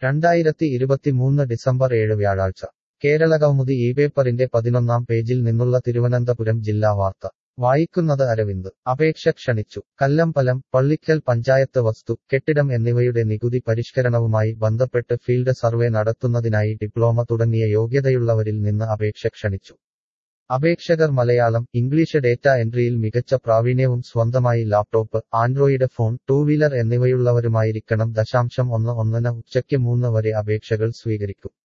രണ്ടായിരത്തി ഇരുപത്തിമൂന്ന് ഡിസംബർ ഏഴ് വ്യാഴാഴ്ച കേരളകൗമുദി ഈ പേപ്പറിന്റെ പതിനൊന്നാം പേജിൽ നിന്നുള്ള തിരുവനന്തപുരം ജില്ലാ വാർത്ത വായിക്കുന്നത് അരവിന്ദ് അപേക്ഷ ക്ഷണിച്ചു കല്ലമ്പലം പള്ളിക്കൽ പഞ്ചായത്ത് വസ്തു കെട്ടിടം എന്നിവയുടെ നികുതി പരിഷ്കരണവുമായി ബന്ധപ്പെട്ട് ഫീൽഡ് സർവേ നടത്തുന്നതിനായി ഡിപ്ലോമ തുടങ്ങിയ യോഗ്യതയുള്ളവരിൽ നിന്ന് അപേക്ഷ ക്ഷണിച്ചു അപേക്ഷകർ മലയാളം ഇംഗ്ലീഷ് ഡേറ്റ എൻട്രിയിൽ മികച്ച പ്രാവീണ്യവും സ്വന്തമായി laptop Android phone two wheeler എന്നിവയുള്ളവരുമായിരിക്കണം ദശാംശം ഒന്ന് ഒന്നിന് ഉച്ചയ്ക്ക് മൂന്ന് വരെ അപേക്ഷകൾ സ്വീകരിക്കും